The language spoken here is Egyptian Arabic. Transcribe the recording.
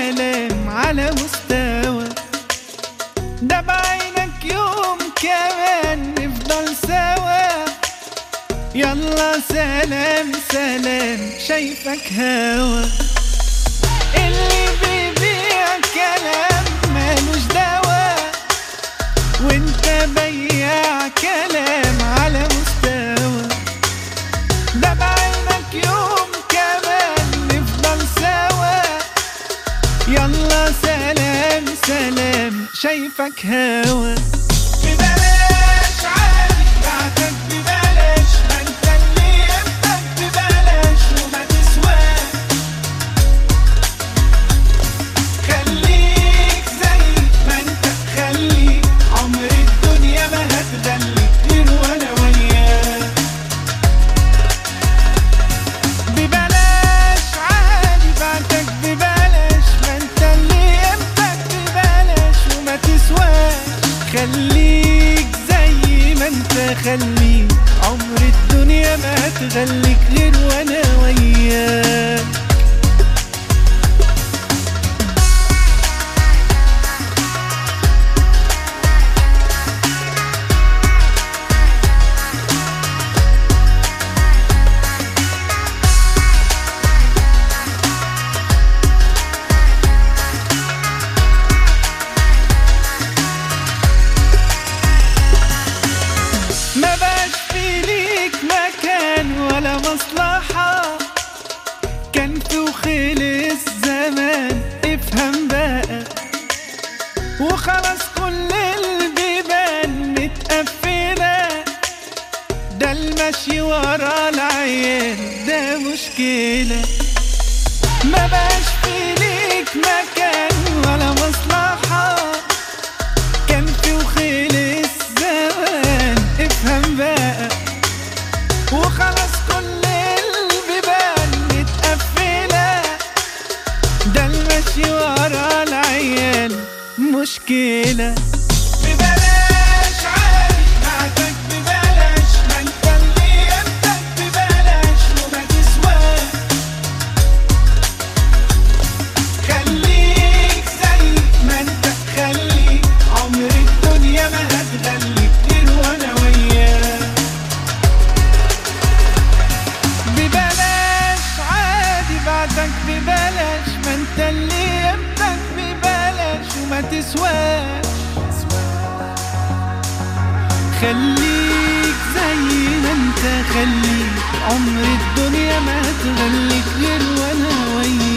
كلام على مستوى ده بعينك يوم كمان نفضل سوا يلا سلام سلام شايفك هوا اللي بيبيع كلام مالوش دوا وانت بياع كلام على مستوى ده بعينك يوم كمان نفضل سوا يلا سلام سلام شايفك هوا ببلاش عادي بعتك ببلاش ما انت اللي يبقى ببلاش وما تسواش خليك زي ما انت خليك عمر الدنيا ما هتغليك غير وانا وياك ببلاش عادي بعتك ببلاش ما انت اللي قيمتك ببلاش وما تسواش خليك زي ما انت خليك عمر الدنيا ما هتغليك غير وانا وياك ما بقاش في ليك مكان ولا مصلحة كان في وخلص زمان افهم بقى وخلاص كل البيبان متقفلة ده المشي ورا العيال ده مشكلة ما بقاش في ليك مكان ولا مصلحة كان في وخلص زمان افهم بقى وخلاص كل البيبان متقفلة ده المشي ورا العيال مشكلة ببلاش عادي بعتك ببلاش ما انت اللي قيمتك ببلاش وما تسواش خليك زي ما انت خليك عمر الدنيا ما هتغليك غير وانا وياك ببلاش عادي بعدك ببلاش ما انت اللي قيمتك ببلاش وما تسواش خليك زي ما انت خليك عمر الدنيا ما هتغليك غير وانا وياك